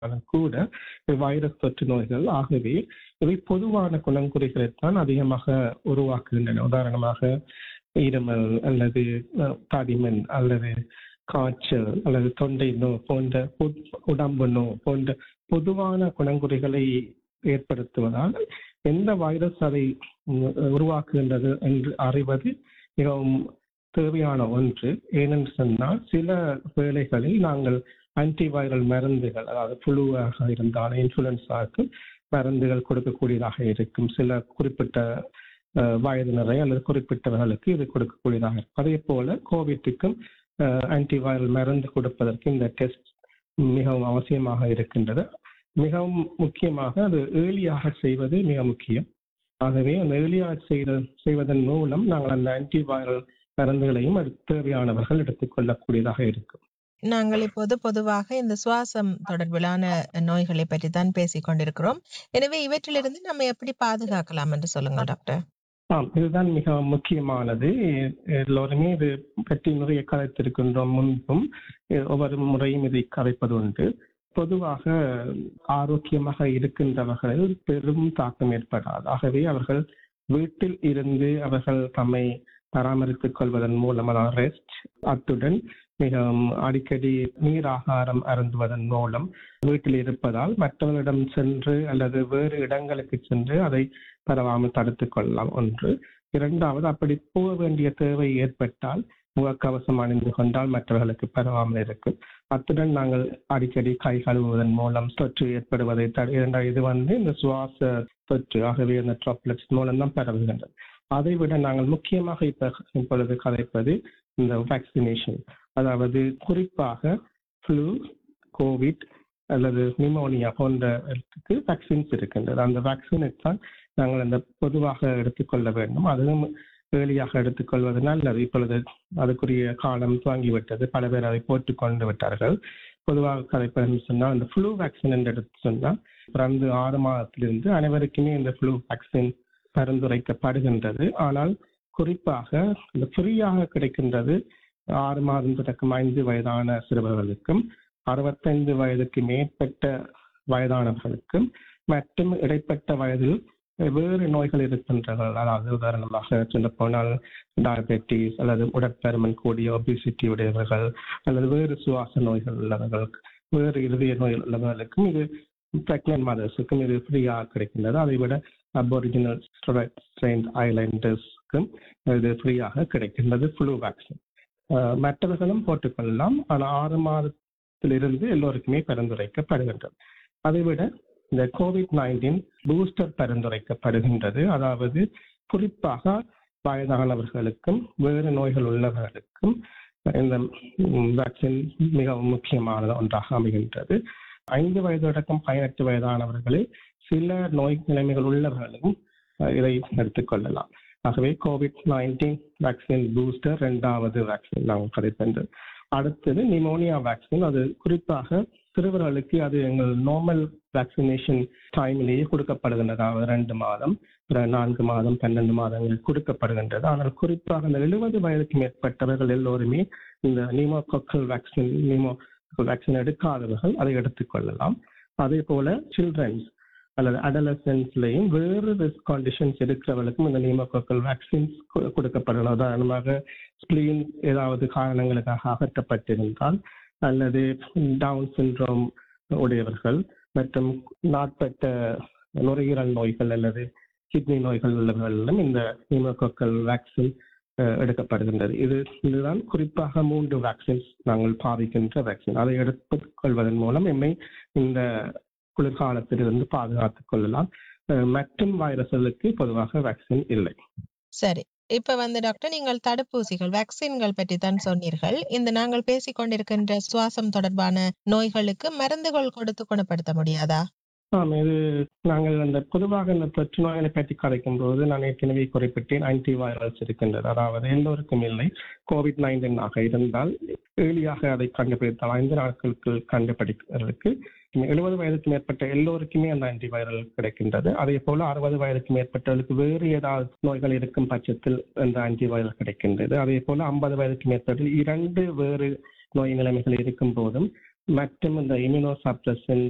இருந்தாலும் கூட வைரஸ் தொற்று நோய்கள் ஆகவே இவை பொதுவான குணங்குறிகளைத்தான் அதிகமாக உருவாக்குகின்றன உதாரணமாக இருமல் அல்லது அஹ், தடிமன் அல்லது காய்ச்சல் அல்லது தொண்டை நோய் போன்ற பொது- உடம்பு நோய் போன்ற பொதுவான குணங்குறிகளை ஏற்படுத்துவதால் எந்த வைரஸ் அதை உம், உருவாக்குகின்றது என்று அறிவது மிகவும் தேவையான ஒன்று ஏனென்று சொன்னால் சில வேளைகளில் நாங்கள் ஆன்டிவைரல் மருந்துகள் அதாவது புழுவாக இருந்தாலும் இன்ஃபுளுன்ஸாக்கு மருந்துகள் கொடுக்கக்கூடியதாக இருக்கும் சில குறிப்பிட்ட அஹ், வயதினரை அல்லது குறிப்பிட்டவர்களுக்கு இது கொடுக்கக்கூடியதாக இருக்கும் அதே போல கோவிட்டுக்கும் ஆன்டிவைரல் மருந்து கொடுப்பதற்கு இந்த டெஸ்ட் மிகவும் அவசியமாக இருக்கின்றது மிகவும் முக்கியமாக அது ஏர்லியாக செய்வது மிக முக்கியம் ஆகவே அந்த ஏர்லியாக செய்த செய்வதன் மூலம் நாங்கள் அந்த ஆன்டிவைரல் மருந்துகளையும் அது தேவையானவர்கள் எடுத்துக்கொள்ளக்கூடியதாக இருக்கும் நாங்கள் இப்போது பொதுவாக இந்த சுவாசம் தொடர்பிலான நோய்களை பற்றி தான் பேசிக் கொண்டிருக்கிறோம் எனவே இவற்றிலிருந்து நம்ம எப்படி பாதுகாக்கலாம் என்று சொல்லுங்கள் டாக்டர் ஆம் இதுதான் மிக முக்கியமானது எல்லோருமே இது பற்றி நிறைய கதைத்திருக்கின்றோம் முன்பும் எ- ஒவ்வொரு முறையும் இதை கதைப்பது உண்டு பொதுவாக ஆரோக்கியமாக இருக்கின்றவர்களில் பெரும் தாக்கம் ஏற்படாது ஆகவே அவர்கள் வீட்டில் இருந்து அவர்கள் தம்மை பராமரித்துக் கொள்வதன் மூலம் அதாவது ரெஸ்ட் அத்துடன் மிகவும் அடிக்கடி நீர் ஆகாரம் அருந்துவதன் மூலம் வீட்டில் இருப்பதால் மற்றவர்களிடம் சென்று அல்லது வேறு இடங்களுக்கு சென்று அதை பரவாமல் தடுத்துக் கொள்ளலாம் ஒன்று இரண்டாவது அப்படி போக வேண்டிய தேவை ஏற்பட்டால் முகக்கவசம் அணிந்து கொண்டால் மற்றவர்களுக்கு பரவாமல் இருக்கும் அத்துடன் நாங்கள் அடிக்கடி கை கழுவுவதன் மூலம் தொற்று ஏற்படுவதை தடு இரண்டாவது இது வந்து இந்த சுவாச தொற்று ஆகவே அந்த ட்ராப்லெட்ஸ் மூலம் தான் பரவுகின்றது அதை விட நாங்கள் முக்கியமாக இப்ப இப்பொழுது கதைப்பது இந்த வேக்சினேஷன் அதாவது குறிப்பாக ஃப்ளூ கோவிட் அல்லது நிமோனியா போன்றதுக்கு வேக்சின்ஸ் இருக்கின்றது அந்த வேக்சினை தான் நாங்கள் அந்த பொதுவாக எடுத்துக்கொள்ள வேண்டும் அதுவும் ஏழியாக எடுத்துக்கொள்வது நல்லது இப்பொழுது அதுக்குரிய காலம் துவங்கிவிட்டது பல பேர் அதை போட்டுக் கொண்டு விட்டார்கள் பொதுவாக கதைப்பது சொன்னால் இந்த ஃப்ளூ வேக்சின் என்று எடுத்து சொன்னால் பிறந்து ஆறு மாதத்திலிருந்து அனைவருக்குமே இந்த ஃப்ளூ வேக்சின் பரிந்துரைக்கப்படுகின்றது ஆனால் குறிப்பாக இந்த ஃப்ரீயாக கிடைக்கின்றது ஆறு மாதம் தொடக்கம் ஐந்து வயதான சிறுவர்களுக்கும் அறுபத்தைந்து வயதுக்கு மேற்பட்ட வயதானவர்களுக்கும் மற்றும் இடைப்பட்ட வயதில் வேறு நோய்கள் இருக்கின்றன அதாவது உதாரணமாக சொல்ல போனால் டயபெட்டிஸ் அல்லது உடற்பருமன் கூடிய ஒபிசிட்டி உடையவர்கள் அல்லது வேறு சுவாச நோய்கள் உள்ளவர்களுக்கு வேறு இருதய நோய் உள்ளவர்களுக்கும் இது பிரெக்னன்ட் மதர்ஸுக்கும் இது ஃப்ரீயாக கிடைக்கின்றது அதை விட அபோரிஜினல் ஸ்ட்ரெயின் ஐலாண்டர்ஸ்க்கும் இது ஃப்ரீயாக கிடைக்கின்றது ஃப்ளூ வேக்சின் மற்றவர்களும் போட்டுக்கொள்ளலாம் ஆனால் ஆறு மாதத்திலிருந்து எல்லோருக்குமே பரிந்துரைக்கப்படுகின்றது அதை விட இந்த கோவிட் நைன்டீன் பூஸ்டர் பரிந்துரைக்கப்படுகின்றது அதாவது குறிப்பாக வயதானவர்களுக்கும் வேறு நோய்கள் உள்ளவர்களுக்கும் இந்த வேக்சின் மிகவும் முக்கியமான ஒன்றாக அமைகின்றது ஐந்து வயது அடக்கம் பதினெட்டு வயதானவர்களில் சில நோய் நிலைமைகள் உள்ளவர்களும் இதை எடுத்துக்கொள்ளலாம் ஆகவே கோவிட் நைன்டீன் வேக்சின் பூஸ்டர் இரண்டாவது வேக்சின் நாங்கள் கதைப்பென்று அடுத்தது நிமோனியா வேக்சின் அது குறிப்பாக சிறுவர்களுக்கு அது எங்கள் நார்மல் வேக்சினேஷன் டைமிலேயே கொடுக்கப்படுகின்றது அதாவது ரெண்டு மாதம் நான்கு மாதம் பன்னெண்டு மாதங்கள் கொடுக்கப்படுகின்றது ஆனால் குறிப்பாக இந்த எழுபது வயதுக்கு மேற்பட்டவர்கள் எல்லோருமே இந்த நிமோகோக்கல் வேக்சின் நிமோ வேக்சின் எடுக்காதவர்கள் அதை எடுத்துக்கொள்ளலாம் அதே போல சில்ட்ரன்ஸ் அல்லது அடலசன்ஸ்லையும் வேறு ரிஸ்க் கண்டிஷன்ஸ் இருக்கிறவர்களுக்கும் இந்த நியமக்கோக்கல் வேக்சின்ஸ் கொடுக்கப்படலாம் உதாரணமாக ஸ்பிளீன் ஏதாவது காரணங்களுக்காக அகற்றப்பட்டிருந்தால் அல்லது டவுன் சின்ட்ரோம் உடையவர்கள் மற்றும் நாட்பட்ட நுரையீரல் நோய்கள் அல்லது கிட்னி நோய்கள் உள்ளவர்களிலும் இந்த நியமக்கோக்கல் வேக்சின் எடுக்கப்படுகின்றது இது இதுதான் குறிப்பாக மூன்று வேக்சின்ஸ் நாங்கள் பாவிக்கின்ற வேக்சின் அதை எடுத்துக் கொள்வதன் மூலம் எம்மை இந்த குளிர்காலத்திலிருந்து பாதுகாத்துக் கொள்ளலாம் மற்றும் வைரஸ்களுக்கு பொதுவாக வேக்சின் இல்லை சரி இப்ப வந்து டாக்டர் நீங்கள் தடுப்பூசிகள் வேக்சின்கள் பற்றி தான் சொன்னீர்கள் இந்த நாங்கள் பேசிக் கொண்டிருக்கின்ற சுவாசம் தொடர்பான நோய்களுக்கு மருந்துகள் கொடுத்து குணப்படுத்த முடியாதா ஆம் இது நாங்கள் அந்த பொதுவாக இந்த தொற்று நோய்களை பற்றி கதைக்கும் போது நான் ஏற்கனவே குறிப்பிட்டேன் ஆன்டி வைரல்ஸ் இருக்கின்றது அதாவது எல்லோருக்கும் இல்லை கோவிட் நைன்டீன் ஆக இருந்தால் ஏழியாக அதை கண்டுபிடித்தால் ஐந்து நாட்களுக்கு கண்டுபிடிப்பதற்கு எழுபது வயதுக்கு மேற்பட்ட எல்லோருக்குமே அந்த ஆன்டி வைரல் கிடைக்கின்றது அதே போல அறுபது வயதுக்கு மேற்பட்டவர்களுக்கு வேறு ஏதாவது நோய்கள் இருக்கும் பட்சத்தில் அந்த ஆன்டி வைரல் கிடைக்கின்றது அதே போல ஐம்பது வயதுக்கு மேற்பட்ட இரண்டு வேறு நோய் நிலைமைகள் இருக்கும் போதும் மற்றும் இந்த இம்யூனோ சப்ரசன்ட்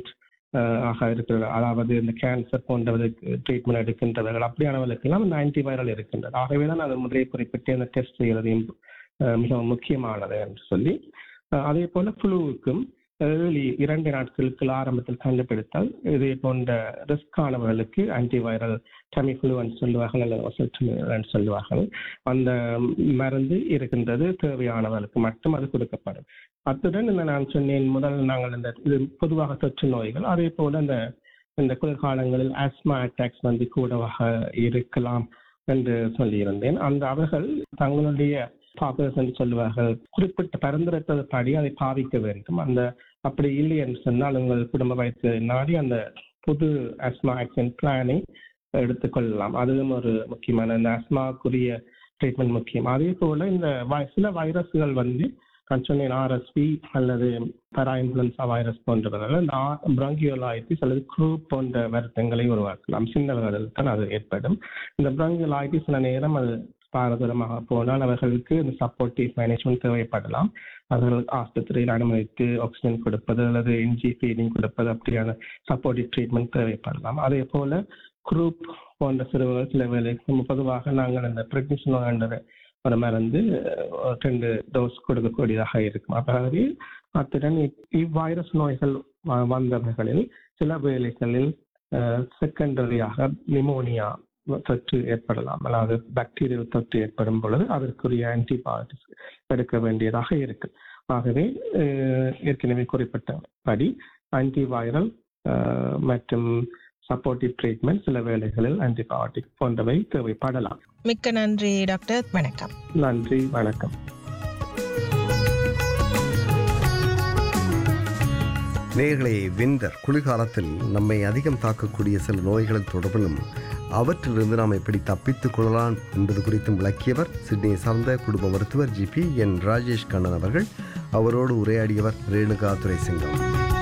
ஆக இருக்கிற அதாவது இந்த கேன்சர் போன்றவருக்கு ட்ரீட்மெண்ட் எடுக்கின்றவர்கள் அப்படியானவர்களுக்கெல்லாம் இந்த ஆன்டிவைரல் இருக்கின்றது ஆகவே தான் நான் முதலே குறிப்பிட்டு இந்த டெஸ்ட் செய்வதையும் மிகவும் முக்கியமானது என்று சொல்லி அதே போல ஃப்ளூவுக்கும் ஏர்லி இரண்டு நாட்களுக்கு ஆரம்பத்தில் கண்டுபிடித்தால் இதே போன்ற ரிஸ்க் ஆனவர்களுக்கு ஆன்டிவைரல் டெமிஃப்ளூன்னு சொல்லுவார்கள் அல்லது சொல்லுவார்கள் அந்த மருந்து இருக்கின்றது தேவையானவர்களுக்கு மட்டும் அது கொடுக்கப்படும் அத்துடன் இந்த நான் சொன்னேன் முதல் நாங்கள் இந்த இது பொதுவாக தொற்று நோய்கள் அதே போல இந்த இந்த குளிர்காலங்களில் ஆஸ்மா அட்டாக்ஸ் வந்து கூடவாக இருக்கலாம் என்று சொல்லியிருந்தேன் அந்த அவர்கள் தங்களுடைய பாப்புலர்ஸ் என்று சொல்லுவார்கள் குறிப்பிட்ட பரிந்துரைத்தது படி அதை பாவிக்க வேண்டும் அந்த அப்படி இல்லை என்று சொன்னால் உங்கள் குடும்ப வயசு நாடி அந்த புது அஸ்மா ஆக்சின் பிளானை எடுத்துக்கொள்ளலாம் அதுவும் ஒரு முக்கியமான இந்த அஸ்மாக்குரிய ட்ரீட்மெண்ட் முக்கியம் அதே போல இந்த சில வைரஸ்கள் வந்து நான் சொன்னேன் ஆர்எஸ்பி அல்லது பரா இன்ஃபுளுன்சா வைரஸ் போன்றவர்கள் இந்த பிராங்கியோலாய்டிஸ் அல்லது குரூப் போன்ற வருத்தங்களை உருவாக்கலாம் சின்னவர்கள் தான் அது ஏற்படும் இந்த பிராங்கியோலாய்டிஸ் சில நேரம் அது பாரதூரமாக போனால் அவர்களுக்கு இந்த சப்போர்ட்டிவ் மேனேஜ்மெண்ட் தேவைப்படலாம் அவர்கள் ஆஸ்பத்திரியில் அனுமதித்து ஆக்சிஜன் கொடுப்பது அல்லது என்ஜி ஃபீடிங் கொடுப்பது அப்படியான சப்போர்ட்டிவ் ட்ரீட்மெண்ட் தேவைப்படலாம் அதே போல குரூப் போன்ற சிறுவர்கள் சில வேலை பொதுவாக நாங்கள் இந்த பிரெக்னிஷன் என்ற ஒரு மருந்து ரெண்டு டோஸ் கொடுக்கக்கூடியதாக இருக்கும் ஆகவே அத்துடன் இவ்வைரஸ் நோய்கள் வந்தவர்களில் சில வேலைகளில் செகண்டரியாக நிமோனியா தொற்று ஏற்படலாம் அதாவது பாக்டீரியல் தொற்று ஏற்படும் பொழுது அதற்குரிய ஆன்டிபயோட்டிக்ஸ் எடுக்க வேண்டியதாக இருக்கு ஆகவே ஏற்கனவே குறிப்பிட்டபடி ஆன்டிவைரல் மற்றும் சப்போர்ட்டிவ் ட்ரீட்மெண்ட் சில வேளைகளில் ஆன்டிபயோட்டிக் போன்றவை தேவைப்படலாம் மிக்க நன்றி டாக்டர் வணக்கம் நன்றி வணக்கம் நேர்களை விந்தர் குளிர்காலத்தில் நம்மை அதிகம் தாக்கக்கூடிய சில நோய்களின் தொடர்பிலும் அவற்றிலிருந்து நாம் எப்படி தப்பித்துக் கொள்ளலாம் என்பது குறித்தும் விளக்கியவர் சிட்னியை சார்ந்த குடும்ப மருத்துவர் ஜிபி என் ராஜேஷ் கண்ணன் அவர்கள் அவரோடு உரையாடியவர் ரேணுகா துரைசிங்கம்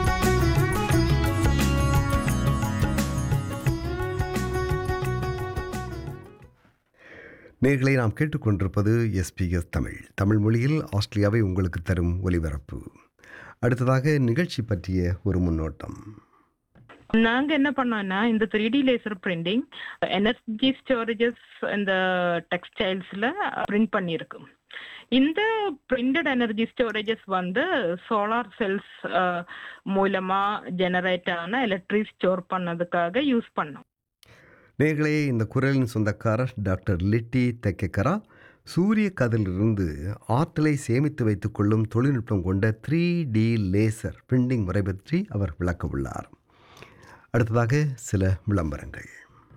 நேர்களை நாம் கேட்டுக்கொண்டிருப்பது எஸ்பிஎஸ் தமிழ் தமிழ் மொழியில் ஆஸ்திரேலியாவை உங்களுக்கு தரும் ஒலிபரப்பு அடுத்ததாக நிகழ்ச்சி பற்றிய ஒரு முன்னோட்டம் நாங்க என்ன பண்ணோம்னா இந்த three D laser printing energy storages இந்த டெக்ஸ்டைல்ஸ்ல பிரிண்ட் பண்ணியிருக்கு இந்த பிரிண்டட் எனர்ஜி ஸ்டோரேஜஸ் வந்து சோலார் செல்ஸ் மூலமா ஜெனரேட் ஆன எலக்ட்ரிக் ஸ்டோர் பண்ணதுக்காக யூஸ் பண்ணோம் நேர்களே இந்த குரலின் சொந்தக்காரர் டாக்டர் லிட்டி தெக்கக்கரா சூரிய கதிலிருந்து ஆற்றலை சேமித்து வைத்துக் கொள்ளும் தொழில்நுட்பம் கொண்ட த்ரீ டி லேசர் பிரிண்டிங் முறை பற்றி அவர் விளக்க உள்ளார் அடுத்ததாக சில விளம்பரங்கள்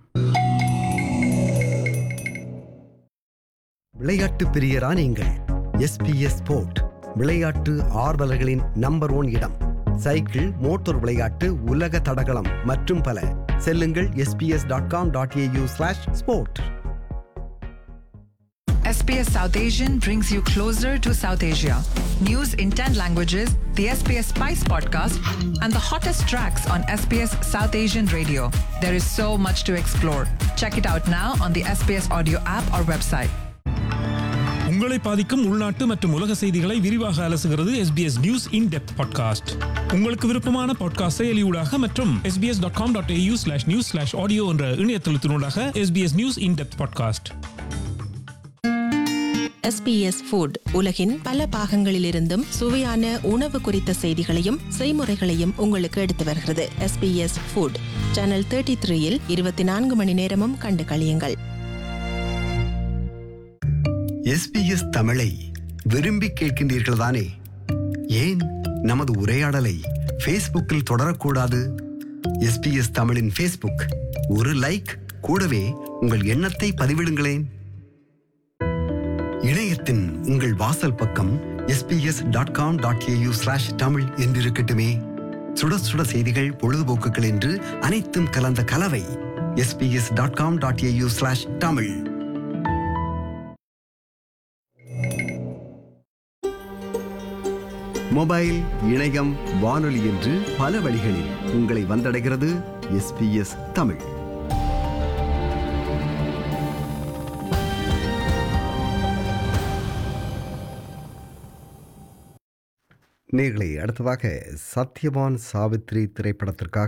விளையாட்டு பிரியரா நீங்கள் எஸ்பிஎஸ் ஸ்போர்ட் விளையாட்டு ஆர்வலர்களின் நம்பர் ஒன் இடம் சைக்கிள் மோட்டார் விளையாட்டு உலக தடகளம் மற்றும் பல செல்லுங்கள் SBS dot com dot AU slash sport SBS South Asian brings you closer to South Asia. News in 10 languages, the SBS Spice podcast, and the hottest tracks on SBS South Asian radio. There is so much to explore. Check it out now on the SBS audio app or website. உங்களை பாதிக்கும் உள்நாட்டு மற்றும் உலக செய்திகளை விரிவாக அலசுகிறது SBS news in depth podcast உங்களுக்கு விருப்பமான பாட்காஸ்ட் செயலியூடாக மற்றும் SBS dot com dot AU slash news slash audio என்ற இணையதளத்தினூடாக SBS news in depth podcast SBS food உலகின் பல பாகங்களிலிருந்தும் சுவையான உணவு குறித்த செய்திகளையும் செய்முறைகளையும் உங்களுக்கு எடுத்து வருகிறது SBS ஃபுட் சேனல் தேர்ட்டி த்ரீயில் இருபத்தி நான்கு மணி நேரமும் கண்டு கழியுங்கள் எஸ்பிஎஸ் தமிழை விரும்பி கேட்கின்றீர்கள் தானே ஏன் நமது உரையாடலை ஃபேஸ்புக்கில் தொடரக்கூடாது எஸ்பிஎஸ் தமிழின் ஃபேஸ்புக் ஒரு லைக் கூடவே உங்கள் எண்ணத்தை பதிவிடுங்களேன் இணையத்தின் உங்கள் வாசல் பக்கம் SBS dot com dot AU slash Tamil என்றிருக்கட்டுமே சுட சுட செய்திகள் பொழுதுபோக்குகள் என்று அனைத்தும் கலந்த கலவை SBS dot com dot AU slash Tamil mobile இணையம் வானொலி என்று பல வழிகளில் உங்களை வந்தடைகிறது எஸ்பிஎஸ் தமிழ் நேர்களை அடுத்ததாக சத்யவான் சாவித்ரி திரைப்படத்திற்காக